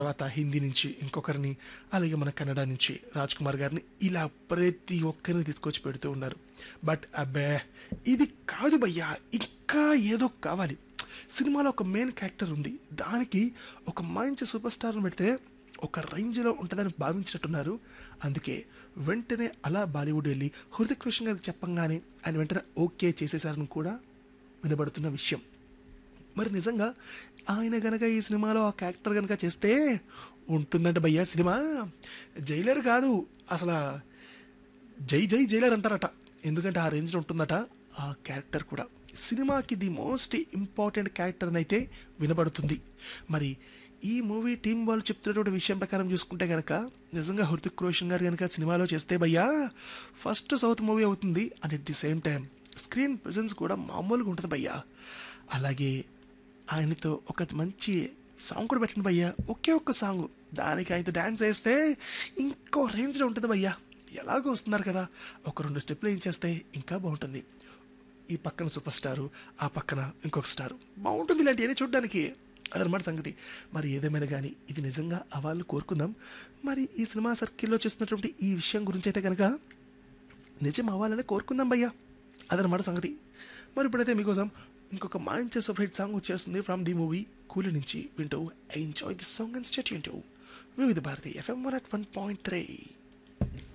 తర్వాత హిందీ నుంచి ఇంకొకరిని అలాగే మన కన్నడ నుంచి రాజ్ కుమార్ గారిని ఇలా ప్రతి ఒక్కరిని తీసుకొచ్చి పెడుతూ ఉన్నారు బట్ అబ్బే ఇది కాదు భయ్యా ఇంకా ఏదో కావాలి సినిమాలో ఒక మెయిన్ క్యారెక్టర్ ఉంది దానికి ఒక మంచి సూపర్ స్టార్ని పెడితే ఒక రేంజ్లో ఉంటుందని భావించినట్టున్నారు అందుకే వెంటనే అలా బాలీవుడ్ వెళ్ళి హృతిక్ రోషన్ గారికి చెప్పంగానే ఆయన వెంటనే ఓకే చేసేసారని కూడా వినబడుతున్న విషయం మరి నిజంగా ఆయన గనక ఈ సినిమాలో ఆ క్యారెక్టర్ గనక చేస్తే ఉంటుందంట భయ్యా సినిమా జైలర్ కాదు అసలు జై జై జైలర్ అంటారట ఎందుకంటే ఆ రేంజ్లో ఉంటుందట ఆ క్యారెక్టర్ కూడా సినిమాకి ది మోస్ట్ ఇంపార్టెంట్ క్యారెక్టర్ అని అయితే వినబడుతుంది మరి ఈ మూవీ టీం వాళ్ళు చెప్తున్నటువంటి విషయం ప్రకారం చూసుకుంటే కనుక నిజంగా హృతిక్ రోషన్ గారు కనుక సినిమాలో చేస్తే భయ్యా ఫస్ట్ సౌత్ మూవీ అవుతుంది and at the same time screen presence కూడా మామూలుగా ఉంటుంది భయ్యా అలాగే ఆయనతో ఒక మంచి సాంగ్ కూడా పెట్టండి భయ్యా ఒకే ఒక్క సాంగ్ దానికి ఆయనతో డ్యాన్స్ వేస్తే ఇంకో రేంజ్లో ఉంటుంది భయ్యా ఎలాగో వస్తున్నారు కదా ఒక రెండు స్టెప్లు ఏం చేస్తే ఇంకా బాగుంటుంది ఈ పక్కన సూపర్ స్టారు ఆ పక్కన ఇంకొక స్టారు బాగుంటుంది ఇలాంటివన్నీ చూడడానికి అదనమాట సంగతి మరి ఏదేమైనా కానీ ఇది నిజంగా అవ్వాలని కోరుకుందాం మరి ఈ సినిమా సర్కిల్లో చేస్తున్నటువంటి ఈ విషయం గురించి అయితే కనుక నిజం అవ్వాలని కోరుకుందాం భయ్యా అదనమాట సంగతి మరి ఇప్పుడైతే మీకోసం ఇంకొక మంచి సూపర్ హిట్ సాంగ్ వచ్చేస్తుంది ఫ్రమ్ ది మూవీ కూలి నుంచి వింటూ enjoy the song and stay వింటూ Vividh Bharati FM one at one point three